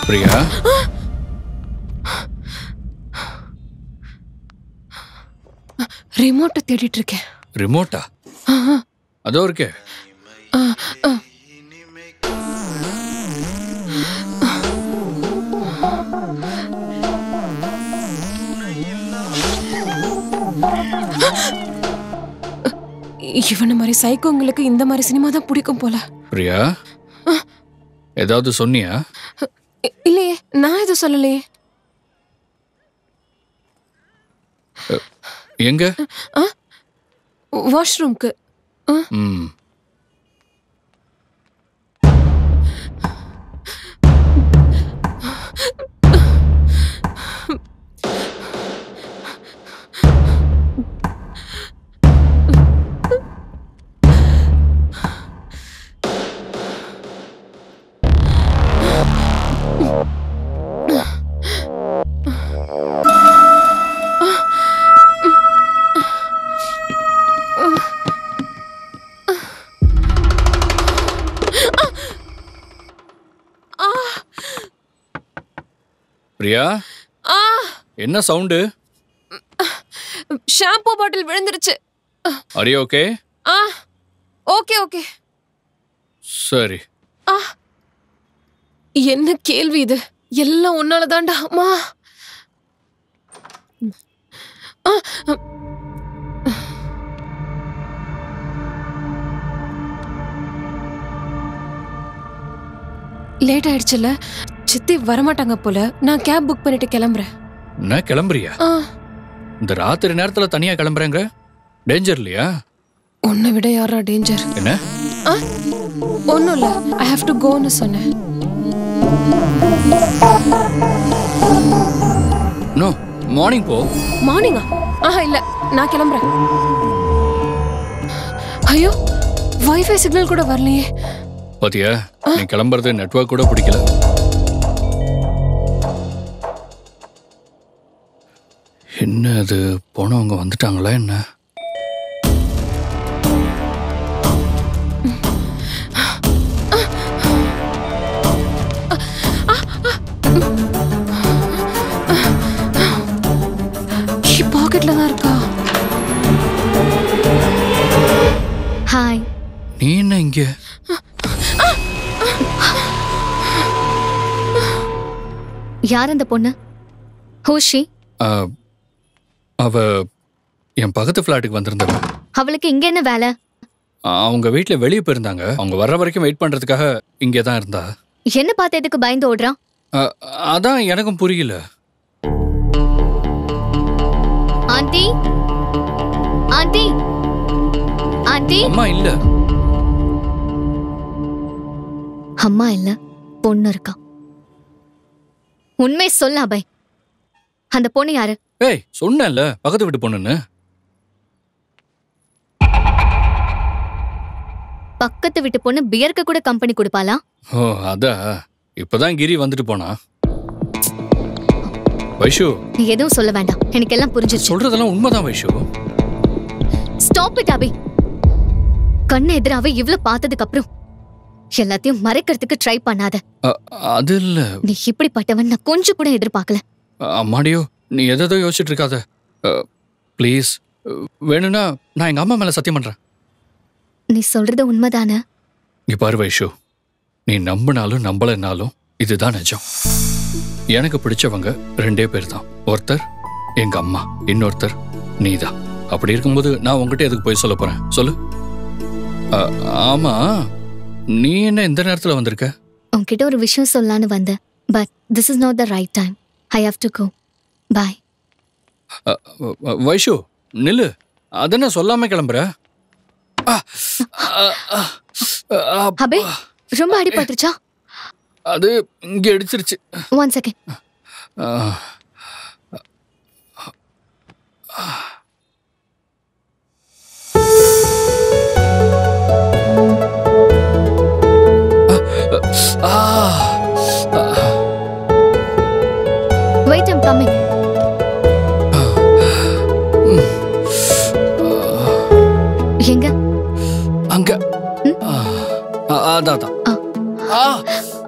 பிரியா ரிமோட்டை தேடிட்டு இருக்கேன் ரிமோட்டா அதோ இருக்கே இவன மாதிரி சைக்கோங்களுக்கு இந்த மாதிரி சினிமா தான் பிடிக்கும் போல பிரியா ஏதாவது சொன்னியா இ- இல்லையே நான் எதுவும் சொல்லலையே எங்க வாஷ்ரூம்க்கு ம் பிரியா ஆ என்ன சவுண்டு ஷாம்பு பாட்டில் விழுந்துருச்சு அரி ஓகே ஆ ஓகே ஓகே சரி ஆ என்ன கேள்வி இது எல்லாம் உன்னால தான்டா அம்மா ஆ, ஆ. லேட் ஆயிடுச்சுல சித்தி வரமாட்டாங்க போல நான் கேப் புக் பண்ணிட்டு கிளம்புறேன் என்ன கிளம்புறியா ஆ இந்த ராத்திரி நேரத்துல தனியா கிளம்புறேங்க டேஞ்சர் இல்லையா உன்னை விட யாரா டேஞ்சர் என்ன ஆ ஒன்றும் இல்லை ஐ ஹாவ் டு கோன்னு சொன்னேன் நோ மார்னிங் போ மார்னிங்கா ஆஹா இல்ல நான் கிளம்புறேன் ஐயோ வைஃபை சிக்னல் கூட வரலையே பாத்தியா நீ கிளம்புறது நெட்வொர்க் கூட பிடிக்கல என்ன அது போனவங்க வந்துட்டாங்களா என்ன பாக்கெட்ல தான் இருக்கா ஹாய் நீ என்ன இங்க யார் அந்த பொண்ணு ஹூஷி ஆ, அவ என் பக்கத்து ஃப்ளாட்டுக்கு வந்திருந்தவ அவளுக்கு இங்க என்ன வேலை அவங்க வீட்ல வெளியே போயிருந்தாங்க அவங்க வர்ற வரைக்கும் வெயிட் பண்றதுக்காக இங்கே தான் இருந்தா என்ன பார்த்து எதுக்கு பயந்து ஓடுறான் ஆ, அதான் எனக்கும் புரியல ஆண்டி ஆண்டி ஆண்டி அம்மா இல்ல அம்மா இல்ல பொண்ணு இருக்கா உண்மை சொல்ல அபய் அந்த பொண்ணு யாரு ஏய் சொன்னேன்ல பக்கத்து வீட்டு பொண்ணுன்னு பக்கத்து வீட்டு பொண்ணு பியருக்கு கூட கம்பெனி கொடுப்பாளா ஓ அதா இப்பதான் கிரி வந்துட்டு போனா வைஷு நீ எதுவும் சொல்ல வேண்டாம் எனக்கு எல்லாம் புரிஞ்சிருச்சு சொல்றதெல்லாம் உண்மைதான் வைஷு ஸ்டாப் இட் அபி கண்ணு எதிராவே இவ்ளோ பார்த்ததுக்கு அப்புறம் எல்லாத்தையும் மறைக்கிறதுக்கு ட்ரை பண்ணாத அ, அது இல்ல நீ இப்படிப்பட்டவன் நான் கொஞ்சம் கூட எதிர்பார்க்கல அம்மாடியோ நீ எதோ யோசிச்சுட்டு இருக்காத ப்ளீஸ் வேணும்னா நான் எங்க அம்மா மேல சத்தியம் பண்றேன் நீ சொல்றது உண்மைதானே இங்க பாரு வைஷு நீ நம்பினாலும் நம்பலைன்னாலும் இதுதான் நிஜம் எனக்கு பிடிச்சவங்க ரெண்டே பேர் தான் ஒருத்தர் எங்க அம்மா இன்னொருத்தர் நீதான் அப்படி இருக்கும்போது நான் உங்ககிட்ட எதுக்கு போய் சொல்ல போறேன் சொல்லு அ, ஆமா நீ என்ன இந்த நேரத்துல வந்திருக்க உன்கிட்ட ஒரு விஷயம் சொல்லலான்னு வந்தேன் but this is not the right time I have to go bye uh, uh, Vaishu நில்லு அதென்ன சொல்லாம கிளம்புற ஆ, அ, அ, அ, அபே ரொம்ப அடிபட்டுருச்சா அது இங்க அடிச்சிருச்சு ஒன் செகண்ட் ஆ. ஆ. வெயிட் ஐம் கம்மிங் எங்க அங்க ஆ, அ- அதான் அதான். ஆ. ஆ